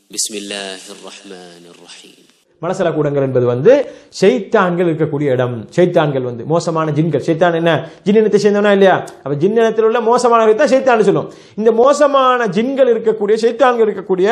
بسم الله الرحمن الرحيم மலசல கூடங்கள் என்பது வந்து ஷைத்தான்கள் இருக்கக்கூடிய இடம் ஷைத்தான்கள் வந்து மோசமான ஜின்கள் ஷைத்தான் என்ன ஜின்னினத்தை சேர்ந்தவனா இல்லையா அப்ப ஜின்னினத்தில் உள்ள மோசமானவர்கள் தான் ஷைத்தான் சொல்லும் இந்த மோசமான ஜின்கள் இருக்கக்கூடிய ஷைத்தான்கள் இருக்கக்கூடிய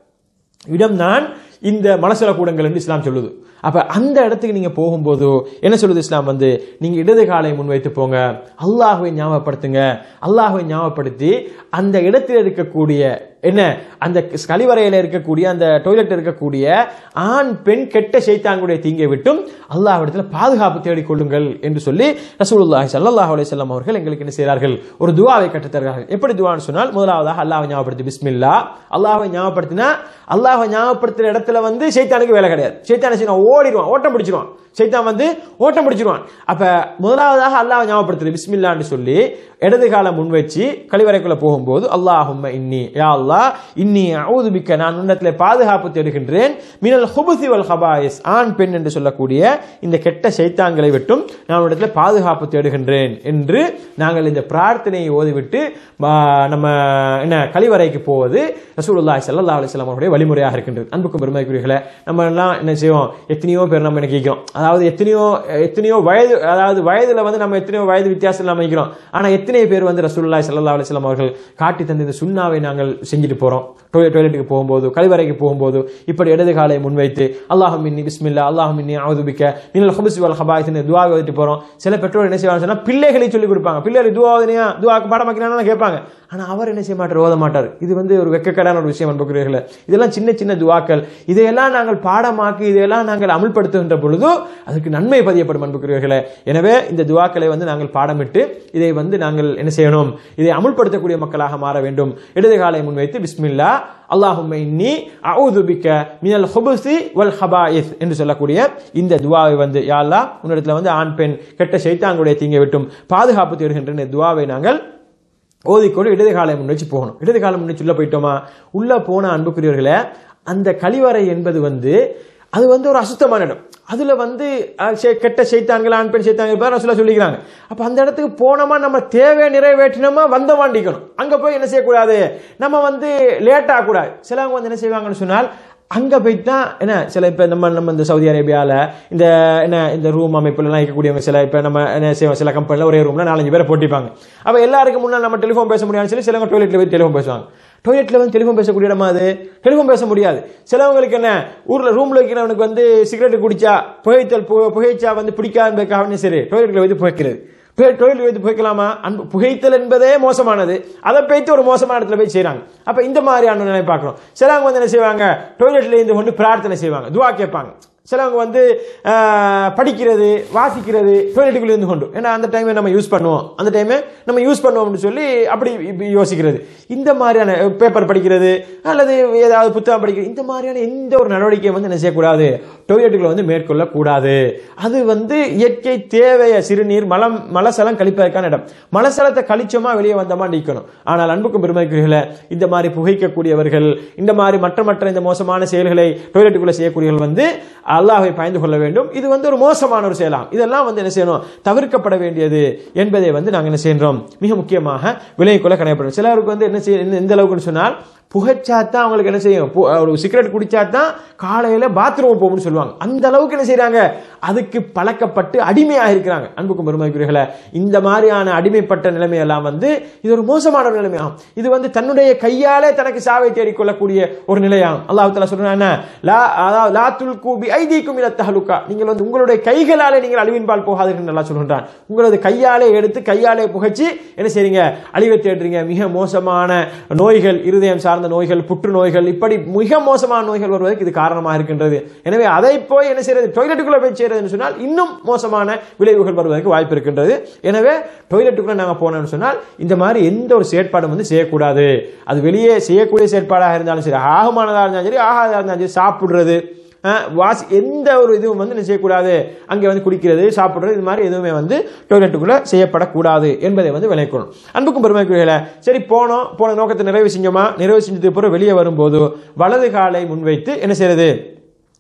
இடம்தான் இந்த மலசல கூடங்கள் என்று இஸ்லாம் சொல்லுது அப்ப அந்த இடத்துக்கு நீங்க போகும்போது என்ன சொல்லுது இஸ்லாம் வந்து நீங்க இடது காலை முன்வைத்து போங்க அல்லாஹுவை ஞாபகப்படுத்துங்க அல்லாஹுவை ஞாபகப்படுத்தி அந்த இடத்தில் இருக்கக்கூடிய என்ன அந்த கழிவறையில இருக்கக்கூடிய அந்த டாய்லெட் இருக்கக்கூடிய ஆண் பெண் கெட்ட சைத்தான்களுடைய தீங்கை விட்டும் அல்லாஹ்விடத்தில் பாதுகாப்பு தேடிக்கொள்ளுங்கள் என்று சொல்லி ரசூலுல்லாஹி ஸல்லல்லாஹு அலைஹி வஸல்லம் அவர்கள் எங்களுக்கு என்ன செய்கிறார்கள் ஒரு துஆவை கற்றுத் தருகிறார்கள் எப்படி துஆன்னு சொன்னால் முதலாவதாக அல்லாஹ்வை ஞாபகப்படுத்தி பிஸ்மில்லா அல்லாஹ்வை ஞாபகப்படுத்தினா அல்லாஹ்வை ஞாபகப்படுத்துற இடத்துல வந்து சைத்தானுக்கு வேலை கிடையாது சைத்தான செய்யணும் ஓடிடுவான் ஓட்டம் பிடிச்சிருவான் சைத்தான் வந்து ஓட்டம் பிடிச்சிருவான் அப்ப முதலாவதாக அல்லாஹ் ஞாபகப்படுத்துறது பிஸ்மில்லான்னு சொல்லி இடது காலம் முன் வச்சு கழிவறைக்குள்ள போகும்போது அல்லாஹும்ம இன்னி யா அல்லாஹ் இன்னி அவுது பிக்க நான் உன்னத்துல பாதுகாப்பு தேடுகின்றேன் மினல் ஹுபுசி வல் ஹபாயிஸ் ஆண் பெண் என்று சொல்லக்கூடிய இந்த கெட்ட சைத்தான்களை விட்டும் நான் உன்னிடத்துல பாதுகாப்பு தேடுகின்றேன் என்று நாங்கள் இந்த பிரார்த்தனையை ஓதிவிட்டு ஆ, நம்ம என்ன கழிவறைக்கு போவது ரசூலுல்லாஹி ஸல்லல்லாஹு அலைஹி வஸல்லம் அவருடைய வழிமுறையாக இருக்கின்றது அன்புக்கும் பெருமைக்குரியர்களே நம்ம எல்லாம் என்ன செய்வோம் எத்தனையோ பேர் நம்ம என்ன கேட்கிறோம் அதாவது எத்தனையோ எத்தனையோ வயது அதாவது வயதுல வந்து நம்ம எத்தனையோ வயது வித்தியாசம் இல்லாம இருக்கிறோம் ஆனா எத்தனை பேர் வந்து ரசூலுல்லாஹி ஸல்லல்லாஹு அலைஹி வஸல்லம் அவர்கள் காட்டி தந்த இந்த சுண்ணாவை நாங்கள் செஞ்சுட்டு போறோம் டொய்லெட் டாய்லெட்டுக்கு போகும்போது கழிவறைக்கு போகும்போது இப்படி இடது காலை முன்வைத்து அல்லாஹும் மின்னி பிஸ்மில்லா அல்லாஹும் மின்னி அவுதுபிக்க மினல் ஹுபுஸ் வல் ஹபாயிஸ் துவா ஓதிட்டு போறோம் சில பெற்றோர் என்ன செய்வாங்க சொன்னா பிள்ளைகளை சொல்லி கொடுப்பாங்க பிள்ளைகள் துவா ஓதுனியா துவாக்கு பாடமாக்கினா கேட்பாங்க ஆனா அவர் என்ன செய்ய மாட்டார் ஓத மாட்டார் இது வந்து ஒரு வெக்கக்கடான ஒரு விஷயம் அன்புக்குரியர்களே இதெல்லாம் சின்ன சின்ன துவாக்கள் இதையெல்லாம் நாங்கள் பாடமாக்கி இதையெல்லாம் நாங்கள் அமுல்படுத்துகின்ற பொழுது அதுக்கு நன்மை பதியப்படும் அன்புக்குரியர்களே எனவே இந்த துவாக்களை வந்து நாங்கள் பாடமிட்டு இதை வந்து நாங்கள் என்ன செய்யணும் இதை அமுல்படுத்தக்கூடிய மக்களாக மாற வேண்டும் இடது காலை முன்வைத்து பிஸ்மில்லா அல்லாஹும்ம இன்னி அவுது பிக்க மினல் ஹுபுசி வல் ஹபாயிஸ் என்று சொல்லக்கூடிய இந்த துவாவை வந்து யா அல்லாஹ் உன்னிடத்துல வந்து ஆண் பெண் கெட்ட சைத்தான்களுடைய தீங்கை விட்டும் பாதுகாப்பு தேடுகின்ற இந்த துவாவை நாங்கள் ஓதிக்கொண்டு இடது காலை முன் வச்சு போகணும் இடது காலம் முன் வச்சு உள்ள போயிட்டோமா உள்ள போன அன்புக்குரியவர்களே அந்த கழிவறை என்பது வந்து அது வந்து ஒரு அசுத்தமான இடம் அதுல வந்து அஹ், செ- கெட்ட சைத்தான்கள் ஆண் பெண் சைத்தான்கள் பேர் சொல்ல சொல்லிக்கிறாங்க அப்ப அந்த இடத்துக்கு போனோமா நம்ம தேவை நிறைவேற்றினோமா வந்த வாண்டிக்கணும் அங்க போய் என்ன செய்யக்கூடாது நம்ம வந்து லேட் ஆகக்கூடாது சிலவங்க வந்து என்ன செய்வாங்கன்னு சொன்னால் அங்க போயிட்டு தான் என்ன சில இப்ப நம்ம நம்ம இந்த சவுதி அரேபியால இந்த என்ன இந்த ரூம் அமைப்புல எல்லாம் இருக்கக்கூடியவங்க சில இப்ப நம்ம என்ன செய்வோம் சில கம்பெனில ஒரே ரூம்ல நாலஞ்சு பேரை போட்டிப்பாங்க அப்ப எல்லாருக்கும் முன்னாடி நம்ம டெலிஃபோன் பேச முடியாதுன்னு சொல்லி சிலவங்க டாய்லெட்ல போய் டெலிஃபோன் பேசுவாங்க டாய்லெட்ல வந்து டெலிஃபோன் பேசக்கூடிய இடமா அது டெலிஃபோன் பேச முடியாது சிலவங்களுக்கு என்ன ஊர்ல ரூம்ல வைக்கிறவனுக்கு வந்து சிகரெட் குடிச்சா புகைத்தல் பு- புகைச்சா வந்து பிடிக்காதுக்காக சரி டாய்லெட்ல வந்து புகைக்கிறது பே- தொழில் வைத்து புகைக்கலாமா அன்பு புகைத்தல் என்பதே மோசமானது அதை போய்த்து ஒரு மோசமான இடத்துல போய் செய்றாங்க அப்ப இந்த மாதிரியான நிலை பார்க்கிறோம் சிலவங்க வந்து என்ன செய்வாங்க டாய்லெட்ல இருந்து கொண்டு பிரார்த்தனை செய்வாங்க துவா கேட்பாங்க சிலவங்க வந்து ஆஹ், படிக்கிறது வாசிக்கிறது டாய்லெட்டுக்குள்ள இருந்து கொண்டு ஏன்னா அந்த டைமை நம்ம யூஸ் பண்ணுவோம் அந்த டைமை நம்ம யூஸ் பண்ணுவோம்னு சொல்லி அப்படி இப்படி யோசிக்கிறது இந்த மாதிரியான பேப்பர் படிக்கிறது அல்லது ஏதாவது புத்தகம் படிக்கிறது இந்த மாதிரியான எந்த ஒரு நடவடிக்கையை வந்து என்ன செய்யக்கூடாது டாய்லெட்டுகளை வந்து மேற்கொள்ளக்கூடாது அது வந்து இயற்கை தேவைய சிறுநீர் மலம் மலசலம் கழிப்பதற்கான இடம் மலசலத்தை கழிச்சோமா வெளியே வந்தோமா நிற்கணும் ஆனால் அன்புக்கும் பெருமைக்குரியல இந்த மாதிரி புகைக்கக்கூடியவர்கள் இந்த மாதிரி மற்ற மற்ற இந்த மோசமான செயல்களை டாய்லெட்டுக்குள்ள செய்யக்கூடியவர்கள் வந்து அல்லாஹ்வை பயந்து கொள்ள வேண்டும் இது வந்து ஒரு மோசமான ஒரு செயலாம் இதெல்லாம் வந்து என்ன செய்யணும் தவிர்க்கப்பட வேண்டியது என்பதை வந்து நாங்கள் என்ன செய்கிறோம் மிக முக்கியமாக விலை கொள்ள கணையப்படும் சிலருக்கு வந்து என்ன செய்ய எந்த- எந்த அளவுக்குன்னு சொன்னால் புகைச்சா தான் அவங்களுக்கு என்ன செய்யும் பு- ஒரு சிகரெட் குடிச்சா தான் காலையில பாத்ரூம் போகும்னு சொல்லுவாங்க அந்த அளவுக்கு என்ன செய்றாங்க அதுக்கு பழக்கப்பட்டு அடிமையாக இருக்கிறாங்க அன்புக்கும் பெருமைக்குரியர்களே இந்த மாதிரியான அடிமைப்பட்ட நிலைமையெல்லாம் வந்து இது ஒரு மோசமான ஒரு நிலைமையாகும் இது வந்து தன்னுடைய கையாலே தனக்கு சாவை தேடிக்கொள்ளக்கூடிய ஒரு நிலையாகும் அல்லாஹ் தஆலா சொல்றான் என்ன லா அதாவது லா துல்கு பி ஐதீக்கும் இல தஹலுகா நீங்கள் வந்து உங்களுடைய கைகளாலே நீங்கள் அழிவின் பால் போகாதீர்கள் நல்லா சொல்கின்றான் உங்களது கையாலே எடுத்து கையாலே புகைச்சு என்ன செய்றீங்க அழிவை தேடுறீங்க மிக மோசமான நோய்கள் இருதயம் சார்ந்த நோய்கள் புற்றுநோய்கள் இப்படி மிக மோசமான நோய்கள் வருவதற்கு இது காரணமாக இருக்கின்றது எனவே அதை போய் என்ன செய்யறது டாய்லெட்டுக்குள்ள போய் செய்யறதுன்னு சொன்னால் இன்னும் மோசமான விளைவுகள் வருவதற்கு வாய்ப்பு இருக்கின்றது எனவே டாய்லெட்டுக்குள்ள நாங்க போனோம்னு சொன்னால் இந்த மாதிரி எந்த ஒரு செயற்பாடும் வந்து செய்யக்கூடாது அது வெளியே செய்யக்கூடிய செயற்பாடாக இருந்தாலும் சரி ஆகமானதாக இருந்தாலும் சரி ஆகாததாக இருந்தாலும் சரி சாப்பிடுறது அஹ், வாசி எந்த ஒரு இதுவும் வந்து என்ன செய்யக்கூடாது அங்கே வந்து குடிக்கிறது சாப்பிடுறது இது மாதிரி எதுவுமே வந்து டாய்லெட்டுக்குள்ள செய்யப்படக்கூடாது என்பதை வந்து விளைக்கணும் அன்புக்கும் பெருமைக்குரியல சரி போனோம் போன நோக்கத்தை நிறைவு செஞ்சோமா நிறைவு செஞ்சதுக்கு பிறகு வெளியே வரும்போது வலது காலை முன்வைத்து என்ன செய்யறது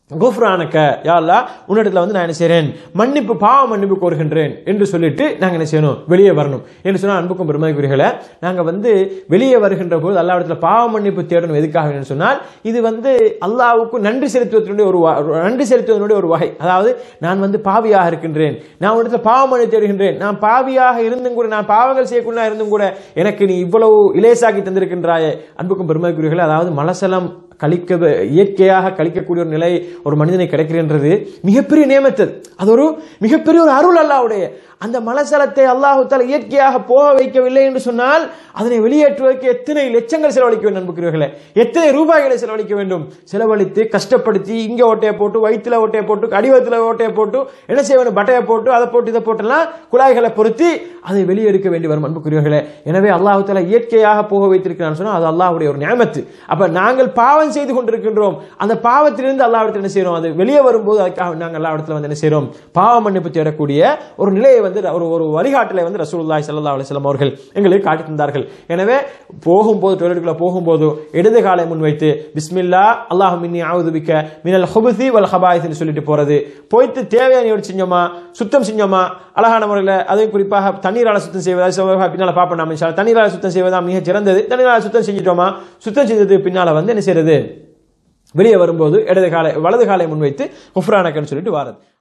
குஃப்ரானக்க யா அல்லாஹ் உன்னிடத்துல வந்து நான் என்ன செய்றேன் மன்னிப்பு பாவ மன்னிப்பு கோருகின்றேன் என்று சொல்லிட்டு நாங்க என்ன செய்யணும் வெளியே வரணும் என்று சொன்னா அன்புக்கும் பெருமதிக்குரியர்களே நாங்க வந்து வெளியே வருகின்ற போது அல்லாஹ்விடத்துல பாவ மன்னிப்பு தேடணும் எதுக்காக என்று சொன்னால் இது வந்து அல்லாஹ்வுக்கு நன்றி செலுத்துவதனுடைய ஒரு வ- நன்றி செலுத்துவதனுடைய ஒரு வகை அதாவது நான் வந்து பாவியாக இருக்கின்றேன் நான் உன்னிடத்துல பாவ மன்னிப்பு தேடுகின்றேன் நான் பாவியாக இருந்தும் கூட நான் பாவங்கள் செய்யக்கூடிய இருந்தும் கூட எனக்கு நீ இவ்வளவு இலேசாக்கி தந்திருக்கின்றாயே அன்புக்கும் பெருமதிக்குரியர்களே அதாவது மலசலம் கழிக்க இயற்கையாக கழிக்கக்கூடிய ஒரு நிலை ஒரு மனிதனை கிடைக்கிறன்றது மிகப்பெரிய நியமத்தது அது ஒரு மிகப்பெரிய ஒரு அருள் அல்லாவுடைய அந்த மலசலத்தை அல்லாஹு தால இயற்கையாக போக வைக்கவில்லை என்று சொன்னால் அதனை வெளியேற்றுவதற்கு எத்தனை லட்சங்கள் செலவழிக்க வேண்டும் நம்புகிறீர்களே எத்தனை ரூபாய்களை செலவழிக்க வேண்டும் செலவழித்து கஷ்டப்படுத்தி இங்க ஓட்டையை போட்டு வயிற்றுல ஓட்டையை போட்டு அடிவத்துல ஓட்டையை போட்டு என்ன செய்ய வேண்டும் பட்டையை போட்டு அதை போட்டு இதை போட்டெல்லாம் குழாய்களை பொருத்தி அதை வெளியெடுக்க வேண்டி வரும் அன்புக்குரியவர்களே எனவே அல்லாஹு தாலா இயற்கையாக போக வைத்திருக்கிறான்னு சொன்னா அது அல்லாஹ்வுடைய ஒரு நியமத்து அப்ப நாங்கள் பாவம் செய்து கொண்டிருக்கின்றோம் அந்த பாவத்திலிருந்து அல்லாஹ்விடத்தில் என்ன செய்றோம் அது வெளியே வரும்போது அதுக்காக நாங்கள் அல்லாஹ்விடத்தில் வந்து என்ன செய்றோம் பாவ மன்னிப்பு தேடக்கூடிய ஒரு நிலையை வந்து ஒரு ஒரு வழிகாட்டலை வந்து ரசூலுல்லாஹி ஸல்லல்லாஹு அலைஹி வஸல்லம் அவர்கள் எங்களுக்கு காட்டி தந்தார்கள் எனவே போகும்போது டொய்லெட்டுக்குள்ள போகும்போது இடது காலை முன்வைத்து பிஸ்மில்லா அல்லாஹு மின்னி ஆவுது பிக்க மினல் ஹுபுசி வல் ஹபாயிஸ்னு சொல்லிட்டு போறது போயிட்டு தேவையான ஒரு செஞ்சோமா சுத்தம் செஞ்சோமா அழகான முறையில் அதுவும் குறிப்பாக தண்ணீரால சுத்தம் செய்வதா சிவகா பின்னால பார்ப்போம் நாம இன்ஷா அல்லாஹ். தண்ணீரால சுத்தம் செய்வதா மிக சிறந்தது தண்ணீரால சுத்தம் செஞ்சிட்டோமா சுத்தம் செஞ்சதுக்கு பின்னால வந்து என்ன செய்யறது வெளியே வரும்போது இடது காலை வலது காலை முன்வைத்து குஃப்ரானக்கன்னு சொல்லிட்டு வாரது